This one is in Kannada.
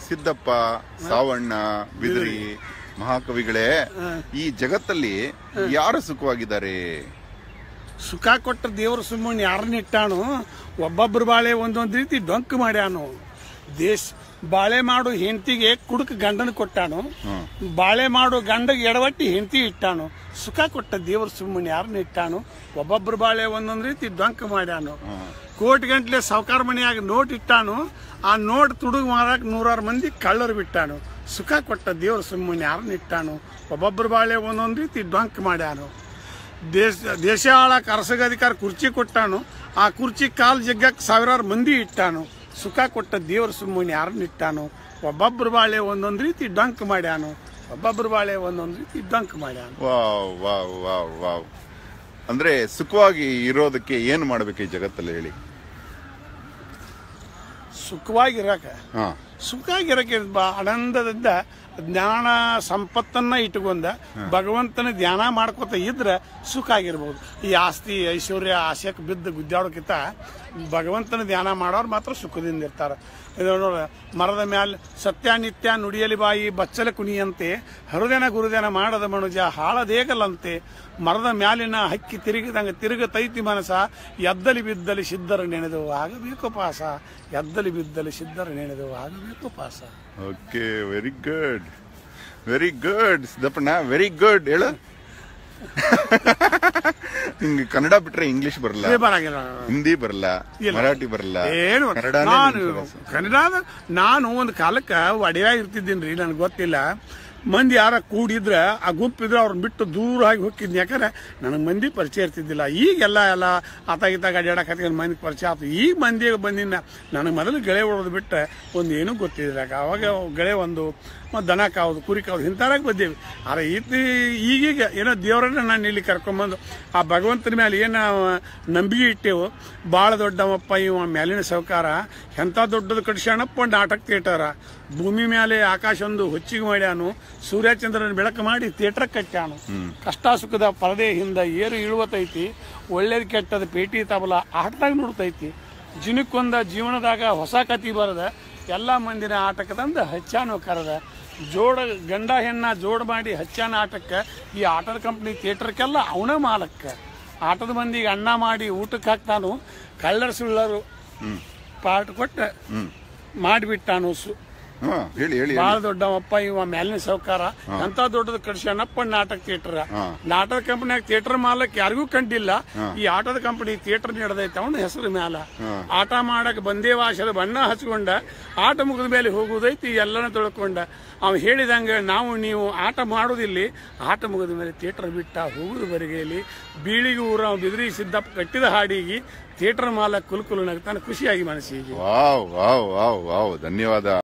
ಸಿದ್ದಪ್ಪ ಸಾವಣ್ಣ ಬಿದಿರಿ ಮಹಾಕವಿಗಳೇ ಈ ಜಗತ್ತಲ್ಲಿ ಯಾರು ಸುಖವಾಗಿದ್ದಾರೆ ಸುಖ ಕೊಟ್ಟ ದೇವ್ರ ಸುಮ್ಮನೆ ಯಾರನ್ನ ಇಟ್ಟಾನು ಒಬ್ಬೊಬ್ರು ಬಾಳೆ ಒಂದೊಂದು ರೀತಿ ಡೊಂಕ್ ಮಾಡ್ಯಾನು ದೇಶ ಬಾಳೆ ಮಾಡು ಹೆಂಡತಿಗೆ ಕುಡುಕ ಗಂಡನ ಕೊಟ್ಟಾನು ಬಾಳೆ ಮಾಡು ಗಂಡಗೆ ಎಡವಟ್ಟಿ ಹೆಂಡತಿ ಇಟ್ಟಾನು ಸುಖ ಕೊಟ್ಟ ದೇವ್ರ ಸುಮ್ಮನೆ ಯಾರನ್ನ ಇಟ್ಟಾನು ಒಬ್ಬೊಬ್ರು ಬಾಳೆ ಒಂದೊಂದು ರೀತಿ ಡೊಂಕ್ ಮಾಡ್ಯಾನು ಕೋಟಿ ಗಂಟ್ಲೆ ಸಾವುಕಾರ ಮನೆಯಾಗ ನೋಟ್ ಇಟ್ಟಾನು ಆ ನೋಟ್ ತುಡುಗ್ ಮಾರಾಕ ನೂರಾರು ಮಂದಿ ಕಳ್ಳರು ಬಿಟ್ಟಾನು ಸುಖ ಕೊಟ್ಟ ದೇವ್ರ ಸುಮ್ಮನೆ ಯಾರನ್ನ ಇಟ್ಟಾನು ಒಬ್ಬೊಬ್ರು ಬಾಳೆ ಒಂದೊಂದು ರೀತಿ ಡೊಂಕ್ ಮಾಡ್ಯಾನು ದೇಶ ದೇಶ ಆಳಕ್ಕೆ ಅರಸಗಾಧಿಕಾರ ಕುರ್ಚಿ ಕೊಟ್ಟಾನು ಆ ಕುರ್ಚಿ ಕಾಲ್ ಜಗ್ಗಕ್ಕೆ ಸಾವಿರಾರು ಮಂದಿ ಇಟ್ಟಾನು ಸುಖ ಕೊಟ್ಟ ದೇವ್ರ ಸುಮ್ಮನೆ ಯಾರನ್ನ ಇಟ್ಟಾನು ಒಬ್ಬೊಬ್ರು ಬಾಳೆ ಒಂದೊಂದು ರೀತಿ ಡಂಕ್ ಮಾಡ್ಯಾನು ಒಬ್ಬೊಬ್ರು ಬಾಳೆ ಒಂದೊಂದು ರೀತಿ ಡಂಕ್ ಮಾಡ್ಯಾನು ವಾವ್ ವಾವ್ ವಾವ್ ವಾವ್ ಅಂದ್ರೆ ಸುಖವಾಗಿ ಇರೋದಕ್ಕೆ ಏನ್ ಮಾಡ್ಬೇಕು ಈ ಜಗತ್ತಲ್ಲಿ ಹೇಳಿ ಸುಖವಾಗಿರಾಕ ಹಾ ಸುಖಾಗಿರಕ್ಕೆ ಬಾ ಆನಂದದಿಂದ ಜ್ಞಾನ ಸಂಪತ್ತನ್ನ ಇಟ್ಕೊಂಡ ಭಗವಂತನ ಧ್ಯಾನ ಮಾಡ್ಕೊತ ಇದ್ರೆ ಸುಖ ಆಗಿರ್ಬೋದು ಈ ಆಸ್ತಿ ಐಶ್ವರ್ಯ ಆಸೆಕ್ ಬಿದ್ದು ಗುದ್ದಾಡೋಕ್ಕಿಂತ ಭಗವಂತನ ಧ್ಯಾನ ಮಾಡೋರು ಮಾತ್ರ ಸುಖದಿಂದ ಇರ್ತಾರೆ ಇದು ನೋಡ್ರ ಮರದ ಮ್ಯಾಲ ಸತ್ಯ ನಿತ್ಯ ನುಡಿಯಲಿ ಬಾಯಿ ಬಚ್ಚಲ ಕುಣಿಯಂತೆ ಹರುದೆನ ಗುರುದೆನ ಮಾಡದ ಮನುಜ ಹಾಳದೇಗಲಂತೆ ಮರದ ಮ್ಯಾಲಿನ ಹಕ್ಕಿ ತಿರುಗಿದಂಗ ತಿರುಗತೈತಿ ಮನಸ ಎದ್ದಲಿ ಬಿದ್ದಲಿ ಸಿದ್ಧರು ನೆನೆದು ಆಗಬೇಕು ಪಾಸ ಎದ್ದಲಿ ಬಿದ್ದಲಿ ಸಿದ್ಧರು ನೆನೆದು ಆಗಬೇಕು ಪಾಸ okay very good very good ಸಿದ್ದಪ್ಪಣ್ಣ ವೆರಿ ಗುಡ್ ಹೇಳು ನಿಂಗೆ ಕನ್ನಡ ಬಿಟ್ರೆ ಇಂಗ್ಲಿಷ್ ಬರಲ್ಲ ಇದೇ ಬರಂಗಿಲ್ಲ ಹಿಂದಿ ಬರಲ್ಲ ಇಲ್ಲ. ಮರಾಠಿ ಬರಲ್ಲ ಏನು ಕನ್ನಡನೇ ನಾನು ನಿನ್ ಸೊಗಸು. ಕನ್ನಡ ನಾನು ಒಂದು ಕಾಲಕ್ಕೆ ಒಡೆಯ ಇರ್ತಿದ್ದೀನಿ ನನಗೆ ಗೊತ್ತಿಲ್ಲ ಮಂದಿ ಯಾರ ಕೂಡಿದ್ರ ಆ ಗುಂಪಿದ್ರೆ ಅವ್ರನ್ನ ಬಿಟ್ಟು ದೂರ ಆಗಿ ಹೋಗಿದ್ನಿ ಯಾಕಂದ್ರೆ ನನಗೆ ಮಂದಿ ಪರಿಚಯ ಇರ್ತಿದ್ದಿಲ್ಲ ಈಗೆಲ್ಲ ಎಲ್ಲ ಆತ ಗೀತ ಅಡ್ಯಾಡಕ್ ಹತ್ಕೊಂಡು ಮಂದಿ ಪರಿಚಯ ಆಯ್ತು ಈಗ ಮಂದಿಗೆ ಬಂದಿನ ನನಗೆ ಮೊದಲು ಗೆಳೆ ಹೊಡೋದು ಬಿಟ್ಟು ಒಂದು ಏನೂ ಗೊತ್ತಿದ್ದಿಲ್ಲ ಅವಾಗ ಗೆಳೆ ಒಂದು ಮತ್ತು ದನ ಕಾವುದು ಕುರಿ ಕಾವುದು ಇಂಥರಾಗ ಬಂದೇವಿ ಆದ್ರೆ ಈತಿ ಈಗೀಗ ಏನೋ ದೇವರನ್ನ ನಾನು ಇಲ್ಲಿ ಕರ್ಕೊಂಬಂದು ಆ ಭಗವಂತನ ಮೇಲೆ ಏನು ನಂಬಿಕೆ ಇಟ್ಟೆವು ಭಾಳ ದೊಡ್ಡವಪ್ಪ ಇವ ಮ್ಯಾಲಿನ ಸೌಕಾರ ಎಂಥ ದೊಡ್ಡದು ಕಟ್ಸ್ಯಾಣಪ್ಪ ಒಂದು ನಾಟಕ ಥಿಯೇಟರ ಭೂಮಿ ಮೇಲೆ ಆಕಾಶ ಒಂದು ಹೊಚ್ಚಿಗೆ ಮಾಡ್ಯಾನು ಸೂರ್ಯಚಂದ್ರನ ಬೆಳಕು ಮಾಡಿ ಥಿಯೇಟರ್ ಕಟ್ಟ್ಯಾನು ಕಷ್ಟ ಸುಖದ ಪರದೆ ಹಿಂದ ಏರು ಇಳುವತೈತಿ ಒಳ್ಳೇದು ಕೆಟ್ಟದ ಪೇಟಿ ತಬಲ ಆಟದಾಗ ನೋಡ್ತೈತಿ ಜಿನಕ್ಕೊಂದ ಜೀವನದಾಗ ಹೊಸ ಕತಿ ಬರದ ಎಲ್ಲ ಮಂದಿನ ಆಟಕ್ಕದಂದ ಹಚ್ಚಾನು ಕರೆದ ಜೋಡ ಗಂಡ ಹೆಣ್ಣ ಜೋಡ್ ಮಾಡಿ ಹಚ್ಚಾನ ಆಟಕ್ಕೆ ಈ ಆಟದ ಕಂಪ್ನಿ ಥಿಯೇಟರ್ಗೆಲ್ಲ ಅವನೇ ಮಾಲಕ್ಕ ಆಟದ ಮಂದಿಗೆ ಅನ್ನ ಮಾಡಿ ಊಟಕ್ಕೆ ಹಾಕ್ತಾನು ಕಳ್ಳರ ಸುಳ್ಳರು ಪಾರ್ಟ್ ಕೊಟ್ಟ ಮಾಡಿಬಿಟ್ಟಾನು ಸು ಹಾ ಹೇಳಿ ಹೇಳಿ ಬಹಳ ದೊಡ್ಡವಪ್ಪ ಇವ ಮ್ಯಾಲಿನ ಸೌಕಾರ ಅಂತ ದೊಡ್ಡದು ಕಡ್ಸ್ಯಾನಪ್ಪ ನಾಟಕ ಥಿಯೇಟರ್ ನಾಟಕ ಕಂಪನಿಯಾಗ ಥಿಯೇಟರ್ ಮಾಲಕ್ ಯಾರಿಗೂ ಕಂಡಿಲ್ಲ ಈ ಆಟದ ಕಂಪನಿ ಥಿಯೇಟರ್ ನಡೆದೈತೆ ಅವನ ಹೆಸರು ಮ್ಯಾಲ ಆಟ ಮಾಡಕ್ ಬಂದೇ ವಾಸದ ಬಣ್ಣ ಹಚ್ಕೊಂಡ ಆಟ ಮುಗಿದ ಮೇಲೆ ಹೋಗುದೈತಿ ಎಲ್ಲನ ತಿಳ್ಕೊಂಡ ಅವ ಹೇಳಿದಂಗೆ ನಾವು ನೀವು ಆಟ ಮಾಡೋದಿಲ್ಲಿ ಆಟ ಮುಗಿದ ಮೇಲೆ ಥಿಯೇಟರ್ ಬಿಟ್ಟ ಹೋಗುದು ಬರಿಗೆಯಲ್ಲಿ ಬೀಳಿಗೆ ಊರ ಬಿದಿರಿ ಸಿದ್ದಪ್ಪ ಕಟ್ಟಿದ ಹಾಡಿಗೆ ಥಿಯೇಟರ್ ಮಾಲಕ್ ಕುಲ್ಕುಲು ನಗ್ತಾನೆ ಖುಷಿಯಾಗಿ ಮನಸ್ಸಿಗೆ ವಾವ್ ವಾವ್ ವಾವ್ ವಾವ್ ಧನ್ಯವಾದ